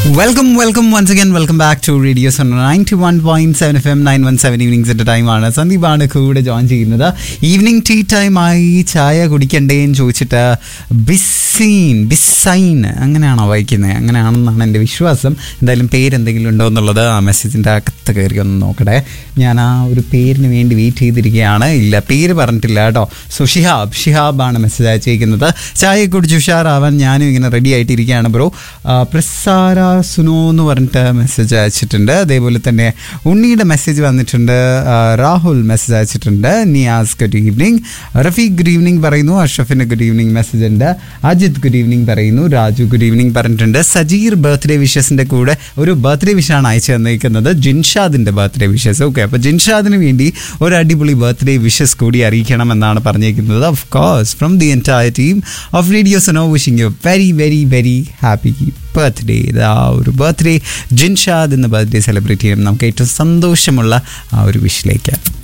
welcome welcome once again welcome back to radio ninety one point seven F M nine one seven ഈവനിങ്സിന്റെ ടൈമാണ് സന്ദീപാണ് കൂടെ join ചെയ്യുന്നത് evening tea ടൈമായി ചായ കുടിക്കണ്ടേന്ന് ചോദിച്ചിട്ട് ബിസീൻ ബിസൈൻ അങ്ങനെയാണോ വായിക്കുന്നത് അങ്ങനെയാണെന്നാണ് എൻ്റെ വിശ്വാസം എന്തായാലും പേരെന്തെങ്കിലും ഉണ്ടോ എന്നുള്ളത് ആ മെസ്സേജിൻ്റെ അകത്ത് കയറി ഒന്ന് നോക്കട്ടെ ഞാൻ ആ ഒരു പേരിന് വേണ്ടി വെയിറ്റ് ചെയ്തിരിക്കുകയാണ് ഇല്ല പേര് പറഞ്ഞിട്ടില്ല കേട്ടോ സോ ഷിഹാബ് ഷിഹാബാണ് മെസ്സേജ് അയച്ചിരിക്കുന്നത് ചായ കുടിച്ച് ഉഷാറാവാൻ ഞാനും ഇങ്ങനെ റെഡി ആയിട്ടിരിക്കുകയാണ് ബ്രോ പ്രസാര സുനോ എന്ന് പറഞ്ഞിട്ട് മെസ്സേജ് അയച്ചിട്ടുണ്ട് അതേപോലെ തന്നെ ഉണ്ണിയുടെ മെസ്സേജ് വന്നിട്ടുണ്ട് ആ, രാഹുൽ മെസ്സേജ് അയച്ചിട്ടുണ്ട് Niyas good evening Rafeeq good evening പറയുന്നു അഷ്റഫിന് ഗുഡ് ഈവനിങ് മെസ്സേജ് ഉണ്ട് അജിത് ഗുഡ് ഈവനിങ് പറയുന്നു രാജു ഗുഡ് ഈവനിങ് പറഞ്ഞിട്ടുണ്ട് സജീർ ബർത്ത്ഡേ വിഷസിന്റെ കൂടെ ഒരു ബർത്ത്ഡേ വിഷാണ് അയച്ചു തന്നിരിക്കുന്നത് ജിൻഷാദിന്റെ ബർത്ത്ഡേ വിഷസ് ഓക്കെ അപ്പോൾ ജിൻഷാദിന് വേണ്ടി ഒരു അടിപൊളി ബർത്ത്ഡേ വിഷസ് കൂടി അറിയിക്കണം എന്നാണ് പറഞ്ഞിരിക്കുന്നത് of course from the entire team of radio Suno wishing you very very very happy birthday ആ ഒരു ബർത്ത്ഡേ ജിൻഷാദ് എന്ന ബർത്ത്ഡേ സെലിബ്രേറ്റ് ചെയ്യാൻ നമുക്ക് ഏറ്റവും സന്തോഷമുള്ള ആ ഒരു വിഷിലേക്ക്